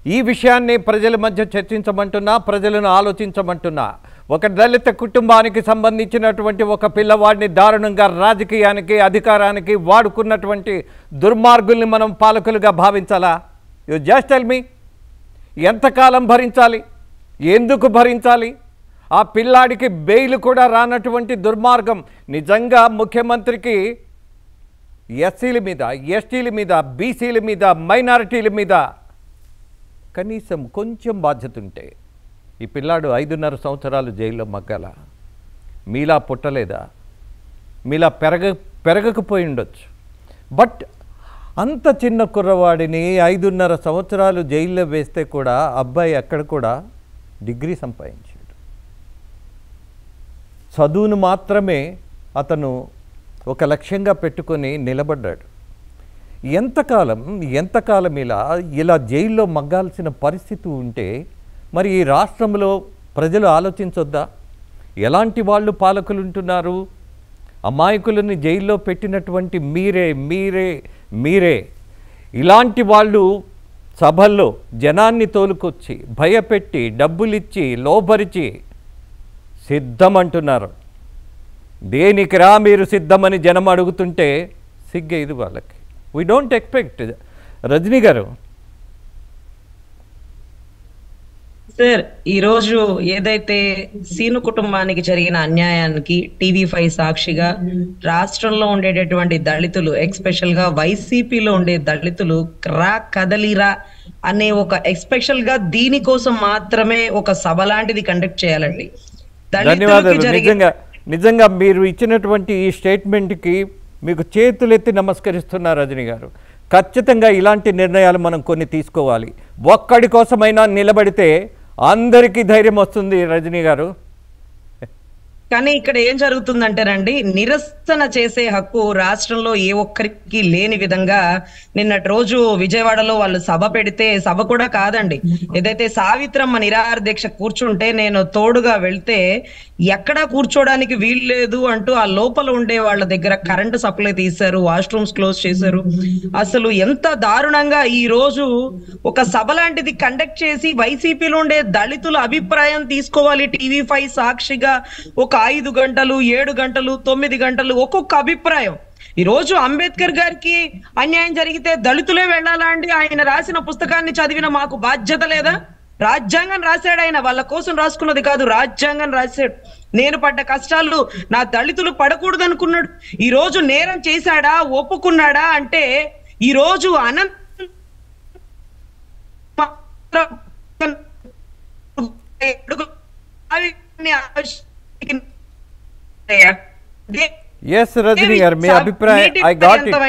ఈ విషయాన్ని ప్రజల మధ్య చర్చించమంటున్నా ప్రజలను ఆలోచించమంటున్నా ఒక దళిత కుటుంబానికి సంబంధించినటువంటి ఒక పిల్లవాడిని దారుణంగా రాజకీయానికి అధికారానికి వాడుకున్నటువంటి దుర్మార్గుల్ని మనం పాలకులుగా భావించాలా యు జస్ట్ టెల్ మీ ఎంతకాలం భరించాలి ఎందుకు భరించాలి ఆ పిల్లాడికి బెయిల్ కూడా రానటువంటి దుర్మార్గం నిజంగా ముఖ్యమంత్రికి ఎస్సీల మీద ఎస్టీల మీద బీసీల మీద మైనారిటీల మీద కనీసం కొంచెం బాధ్యత ఉంటే ఈ పిల్లాడు ఐదున్నర సంవత్సరాలు జైల్లో మగ్గాల మీలా పుట్టలేదా మీలా పెరగ పెరగకపోయి ఉండొచ్చు బట్ అంత చిన్న కుర్రవాడిని ఐదున్నర సంవత్సరాలు జైల్లో వేస్తే కూడా అబ్బాయి అక్కడ కూడా డిగ్రీ సంపాదించాడు చదువును మాత్రమే అతను ఒక లక్ష్యంగా పెట్టుకొని నిలబడ్డాడు ఎంతకాలం ఎంతకాలం ఇలా ఇలా జైల్లో మగ్గాల్సిన పరిస్థితి ఉంటే మరి ఈ రాష్ట్రంలో ప్రజలు ఆలోచించొద్దా ఎలాంటి వాళ్ళు పాలకులు ఉంటున్నారు అమాయకులని జైల్లో పెట్టినటువంటి మీరే మీరే మీరే ఇలాంటి వాళ్ళు సభల్లో జనాన్ని తోలుకొచ్చి భయపెట్టి డబ్బులిచ్చి లోబరిచి సిద్ధమంటున్నారు దేనికి రా మీరు సిద్ధమని జనం అడుగుతుంటే సిగ్గేది వాళ్ళకి వీ డోంట్ ఎక్స్పెక్ట్ రజనీ గారు సార్ ఈ రోజు ఏదైతే సీను కుటుంబానికి జరిగిన అన్యాయానికి టీవీ ఫైవ్ సాక్షిగా రాష్ట్రంలో ఉండేటటువంటి దళితులు ఎక్స్పెషల్ గా వైసీపీలో ఉండే దళితులు రా కదలిరా అనే ఒక ఎక్స్పెషల్ గా దీనికోసం మాత్రమే ఒక సభ లాంటిది కండక్ట్ చేయాలండి దళితులకి ధన్యవాదాలు జరిగే నిజంగా నిజంగా మీరు ఇచ్చినటువంటి ఈ స్టేట్మెంట్కి మీకు చేతులెత్తి నమస్కరిస్తున్నా రజనీ గారు ఖచ్చితంగా ఇలాంటి నిర్ణయాలు మనం కొన్ని తీసుకోవాలి ఒక్కడి కోసమైనా నిలబడితే అందరికీ ధైర్యం వస్తుంది రజనీ గారు కానీ ఇక్కడ ఏం జరుగుతుందంటేనండి నిరసన చేసే హక్కు రాష్ట్రంలో ఏ ఒక్కరికి లేని విధంగా నిన్నటి రోజు విజయవాడలో వాళ్ళు సభ పెడితే సభ కూడా కాదండి ఏదైతే సావిత్రమ్మ నిరాహార దీక్ష కూర్చుంటే నేను తోడుగా వెళ్తే ఎక్కడా కూర్చోడానికి వీలు లేదు అంటూ ఆ లోపల ఉండే వాళ్ళ దగ్గర కరెంటు సప్లై తీశారు వాష్రూమ్స్ క్లోజ్ చేశారు అసలు ఎంత దారుణంగా ఈ రోజు ఒక సభ లాంటిది కండక్ట్ చేసి వైసీపీలో ఉండే దళితుల అభిప్రాయం తీసుకోవాలి టీవీ ఫైవ్ సాక్షిగా ఒక ఐదు గంటలు ఏడు గంటలు తొమ్మిది గంటలు ఒక్కొక్క అభిప్రాయం ఈ రోజు అంబేద్కర్ గారికి అన్యాయం జరిగితే దళితులే వెళ్ళాలా అండి ఆయన రాసిన పుస్తకాన్ని చదివిన మాకు బాధ్యత లేదా రాజ్యాంగం రాశాడు ఆయన వాళ్ళ కోసం రాసుకున్నది కాదు రాజ్యాంగం రాశాడు నేను పడ్డ కష్టాలు నా దళితులు పడకూడదు అనుకున్నాడు ఈ రోజు నేరం చేశాడా ఒప్పుకున్నాడా అంటే ఈ రోజు అనంత ఎస్ రజనీ గారు మీ అభిప్రాయం ఐ గాట్ ఇట్